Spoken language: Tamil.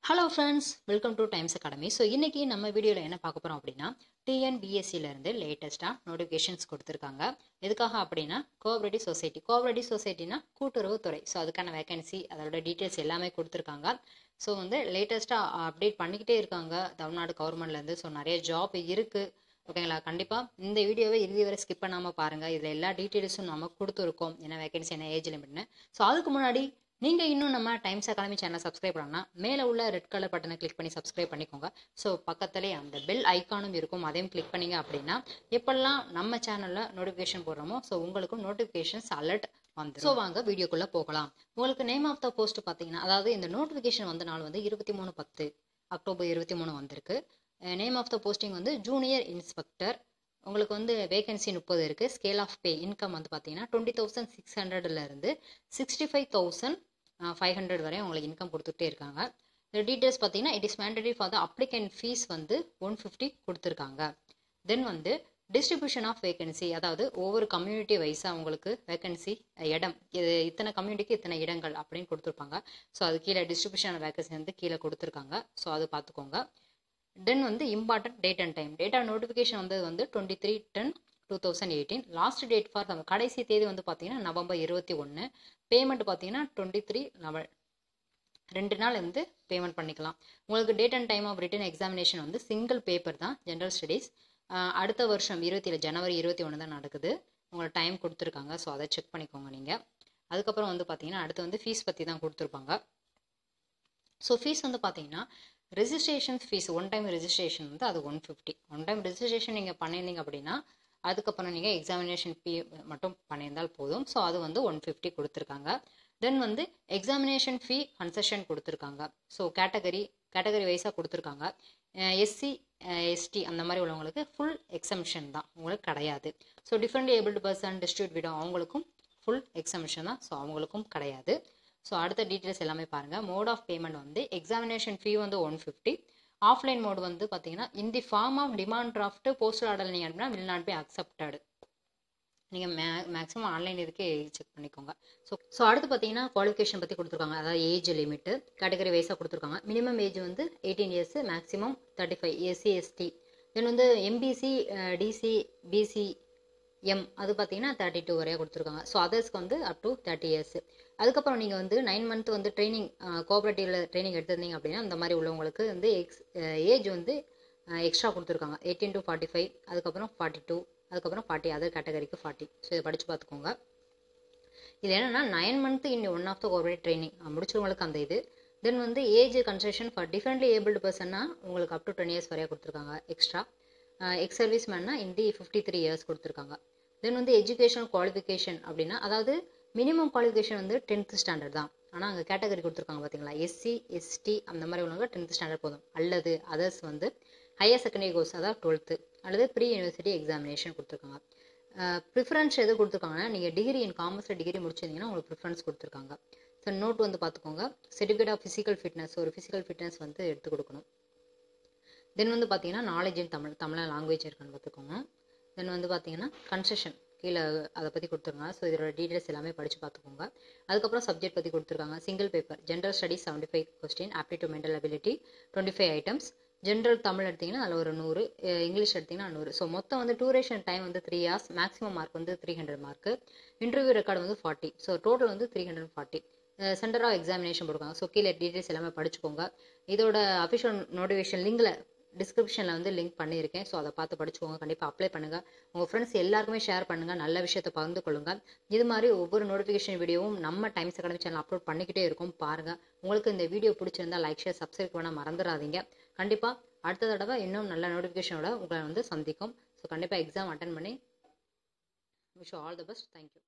hello friends welcome to Times Academy so இன்றைக்கி நம்ம வீடியோவில் என்ன பார்க்க போகிறோம் அப்படின்னா டிஎன்பிஎஸ்சிலேருந்து லேட்டஸ்ட்டாக நோட்டிஃபிகேஷன்ஸ் கொடுத்துருக்காங்க எதுக்காக அப்படின்னா கோஆபரேட்டிவ் சொசைட்டி கோஆபரேட்டிவ் சொசைட்டினா கூட்டுறவுத்துறை ஸோ அதுக்கான வேகன்சி அதோட டீட்டெயில்ஸ் எல்லாமே கொடுத்துருக்காங்க ஸோ வந்து லேட்டஸ்ட்டாக அப்டேட் பண்ணிக்கிட்டே இருக்காங்க தமிழ்நாடு கவர்மெண்ட்லேருந்து ஸோ நிறைய ஜாப் இருக்குது ஓகேங்களா கண்டிப்பாக இந்த வீடியோவை இறுதி வரை ஸ்கிப் பண்ணாமல் பாருங்கள் இதில் எல்லா டீட்டெயில்ஸும் நம்ம கொடுத்துருக்கோம் என்ன வேகன்சி என்ன ஏஜ் லிமிட்னு ஸோ அதுக்கு முன்னாடி நீங்கள் இன்னும் நம்ம டைம்ஸ் அகாடமி சேனல் சப்ஸ்கிரைப் பண்ணலாம் மேலே உள்ள ரெட் கலர் பட்டனை கிளிக் பண்ணி சப்ஸ்கிரைப் பண்ணிக்கோங்க ஸோ பக்கத்துலேயே அந்த பெல் ஐக்கானும் இருக்கும் அதையும் கிளிக் பண்ணீங்க அப்படின்னா எப்பெல்லாம் நம்ம சேனலில் நோட்டிஃபிகேஷன் போடுறோமோ ஸோ உங்களுக்கும் நோட்டிஃபிகேஷன்ஸ் அலர்ட் வந்து ஸோ வாங்க வீடியோக்குள்ளே போகலாம் உங்களுக்கு நேம் ஆஃப் த போஸ்ட் பார்த்தீங்கன்னா அதாவது இந்த நோட்டிஃபிகேஷன் வந்த நாள் வந்து இருபத்தி மூணு பத்து அக்டோபர் இருபத்தி மூணு வந்திருக்கு நேம் ஆஃப் த போஸ்டிங் வந்து ஜூனியர் இன்ஸ்பெக்டர் உங்களுக்கு வந்து வேகன்சி முப்பது இருக்குது ஸ்கேல் ஆஃப் பே இன்கம் வந்து பார்த்தீங்கன்னா டுவெண்ட்டி தௌசண்ட் சிக்ஸ் ஹண்ட்ரட்லேருந்து sixty five thousand five hundred வரை உங்களுக்கு இன்கம் கொடுத்துட்டே இருக்காங்க இந்த டீட்டெயில்ஸ் பார்த்தீங்கன்னா it is mandatory for the applicant fees வந்து ஒன் ஃபிஃப்டி கொடுத்துருக்காங்க தென் வந்து டிஸ்ட்ரிபியூஷன் ஆஃப் வேகன்சி அதாவது ஒவ்வொரு கம்யூனிட்டி வைஸாக உங்களுக்கு வேகன்சி இடம் இது இத்தனை கம்யூனிட்டிக்கு இத்தனை இடங்கள் அப்படின்னு கொடுத்துருப்பாங்க ஸோ அது கீழே டிஸ்ட்ரிபியூஷன் ஆஃப் வேகன்சி வந்து கீழே கொடுத்துருக்காங்க ஸோ அது பார்த்துக்கோங்க தென் வந்து important date and time data notification வந்தது வந்து twenty three ten two thousand eighteen last date for நம்ம கடைசி தேதி வந்து பார்த்தீங்கன்னா நவம்பர் இருபத்தி ஒன்று பேமெண்ட் பார்த்தீங்கன்னா டுவெண்ட்டி த்ரீ நவல் ரெண்டு நாள் வந்து பேமெண்ட் பண்ணிக்கலாம் உங்களுக்கு date and time of written examination வந்து சிங்கிள் பேப்பர் தான் ஜென்ரல் ஸ்டடீஸ் அடுத்த வருஷம் இருபத்தி ஏழு ஜனவரி இருபத்தி ஒன்று தான் நடக்குது உங்களுக்கு டைம் கொடுத்துருக்காங்க ஸோ அதை செக் பண்ணிக்கோங்க நீங்கள் அதுக்கப்புறம் வந்து பார்த்தீங்கன்னா அடுத்து வந்து ஃபீஸ் பற்றி தான் கொடுத்துருப்பாங்க ஸோ ஃபீஸ் வந்து பார்த்தீங்கன்னா registration fees one time registration வந்து அது one fifty one time registration நீங்கள் பண்ணியிருந்தீங்க அப்படின்னா அதுக்கப்புறம் நீங்கள் எக்ஸாமினேஷன் ஃபீ மட்டும் பண்ணியிருந்தால் போதும் ஸோ அது வந்து ஒன் ஃபிஃப்டி கொடுத்துருக்காங்க தென் வந்து எக்ஸாமினேஷன் ஃபீ கன்செஷன் கொடுத்துருக்காங்க ஸோ கேட்டகரி கேட்டகரி வைஸாக கொடுத்துருக்காங்க எஸ்சி எஸ்டி அந்த மாதிரி உள்ளவங்களுக்கு ஃபுல் எக்ஸம்ஷன் தான் உங்களுக்கு கிடையாது so differently abled person destitute widow அவங்களுக்கும் ஃபுல் எக்ஸம்ஷன் தான் ஸோ அவங்களுக்கும் கிடையாது ஸோ அடுத்த டீட்டெயில்ஸ் எல்லாமே பாருங்கள் மோட் ஆஃப் பேமெண்ட் வந்து எக்ஸாமினேஷன் ஃபீ வந்து ஒன் ஃபிஃப்டி ஆஃப்லைன் மோட் வந்து பார்த்தீங்கன்னா in the form of demand draft postal order நீங்கள் அப்படின்னா வில் நாட் பி அக்செப்டடு நீங்கள் மே மேக்ஸிமம் ஆன்லைன் இதுக்கே செக் பண்ணிக்கோங்க ஸோ ஸோ அடுத்து பார்த்தீங்கன்னா குவாலிஃபிகேஷன் பற்றி கொடுத்துருக்காங்க அதாவது ஏஜ் லிமிட்டு கேட்டகரி வைஸாக கொடுத்துருக்காங்க மினிமம் ஏஜ் வந்து eighteen years maximum thirty five SC ST then வந்து எம்பிசி டிசி பிசி எம் அது பார்த்தீங்கன்னா தேர்ட்டி டூ வரையா கொடுத்துருக்காங்க ஸோ அதர்ஸ்க்கு வந்து அப் டு தேர்ட்டி இயர்ஸ் அதுக்கப்புறம் நீங்கள் வந்து நைன் மந்த் வந்து ட்ரைனிங் கோஆப்ரேட்டிவில் ட்ரைனிங் எடுத்திருந்தீங்க அப்படின்னா அந்த மாதிரி உள்ளவங்களுக்கு வந்து எக்ஸ் ஏஜ் வந்து எக்ஸ்ட்ரா கொடுத்துருக்காங்க எயிட்டீன் டு ஃபார்ட்டி ஃபைவ் அதுக்கப்புறம் ஃபார்ட்டி டூ அதுக்கப்புறம் ஃபார்ட்டி அதர் கேட்டகரிக்கு ஃபார்ட்டி ஸோ இதை படித்து பார்த்துக்கோங்க இது என்னென்னா nine month in one of the cooperate training முடிச்சவங்களுக்கு அந்த இது தென் வந்து age concession for differently abled பர்சன்னா உங்களுக்கு அப் டு டென் இயர்ஸ் வரையா கொடுத்துருக்காங்க எக்ஸ்ட்ரா எக்ஸ் சர்வீஸ் மேன்னா இன்டி ஃபிஃப்டி த்ரீ இயர்ஸ் கொடுத்துருக்காங்க தென் வந்து எஜுகேஷனல் குவாலிஃபிகேஷன் அப்படின்னா அதாவது மினிமம் குவாலிஃபிகேஷன் வந்து டென்த் ஸ்டாண்டர்ட் தான் ஆனால் அங்கே கேட்டகரி கொடுத்துருக்காங்க பார்த்தீங்களா எஸ்சி எஸ்டி அந்த மாதிரி உள்ளவங்க டென்த் ஸ்டாண்டர்ட் போதும் அல்லது அதர்ஸ் வந்து ஹையர் செகண்டரி கோர்ஸ் அதாவது டுவெல்த்து அல்லது ப்ரீ யூனிவர்சிட்டி எக்ஸாமினேஷன் கொடுத்துருக்காங்க ப்ரிஃபரன்ஸ் எது கொடுத்துருக்காங்கன்னா நீங்கள் டிகிரி இன் காமர்ஸில் டிகிரி முடிச்சிருந்தீங்கன்னா உங்களுக்கு ப்ரிஃபரன்ஸ் கொடுத்துருக்காங்க ஸோ நோட் வந்து பார்த்துக்கோங்க சர்டிஃபிகேட் ஆஃப் ஃபிசிக்கல் ஃபிட்னஸ் ஒரு ஃபிசிக்கல் ஃபிட்னஸ் வந்து எடுத்து கொடுக்கணும் தென் வந்து பார்த்தீங்கன்னா knowledge in Tamil Tamil language இருக்கான்னு பார்த்துக்கோங்க தென் வந்து பார்த்தீங்கன்னா கன்செஷன் கீழே அதை பற்றி கொடுத்துருங்க ஸோ இதோட டீட்டெயில்ஸ் எல்லாமே படித்து பார்த்துக்கோங்க அதுக்கப்புறம் சப்ஜெக்ட் பற்றி கொடுத்துருக்காங்க single paper general studies seventy five question aptitude mental ability twenty five items general Tamil எடுத்திங்கன்னா அதில் ஒரு நூறு இங்கிலீஷ் எடுத்திங்கன்னா நூறு ஸோ மொத்தம் வந்து டூரேஷன் டைம் வந்து த்ரீ ஹார்ஸ் மேக்ஸிமம் மார்க் வந்து three hundred mark interview record வந்து ஃபார்ட்டி ஸோ டோட்டல் வந்து three hundred forty centre of examination போடுவாங்க ஸோ கீழே டீட்டெயில்ஸ் எல்லாமே படிச்சுக்கோங்க இதோட அஃபிஷியல் நோட்டிஃபிகேஷன் லிங்கில் டிஸ்கிரிப்ஷனில் வந்து லிங்க் பண்ணியிருக்கேன் ஸோ அதை பார்த்து படிச்சுக்கோங்க கண்டிப்பாக அப்ளை பண்ணுங்கள் உங்கள் ஃப்ரெண்ட்ஸ் எல்லாருக்குமே ஷேர் பண்ணுங்கள் நல்ல விஷயத்தை பகிர்ந்து கொள்ளுங்கள் இது மாதிரி ஒவ்வொரு நோட்டிஃபிகேஷன் வீடியோவும் நம்ம டைம்ஸ் அகாடமி சேனல் அப்லோட் பண்ணிக்கிட்டே இருக்கும் பாருங்கள் உங்களுக்கு இந்த வீடியோ பிடிச்சிருந்தா லைக் ஷேர் சப்ஸ்கிரைப் பண்ண மறந்துடாதீங்க கண்டிப்பாக அடுத்த தடவை இன்னும் நல்ல நோட்டிஃபிகேஷனோட உங்களை வந்து சந்திக்கும் ஸோ கண்டிப்பாக எக்ஸாம் அட்டன் பண்ணி wish all the best thank you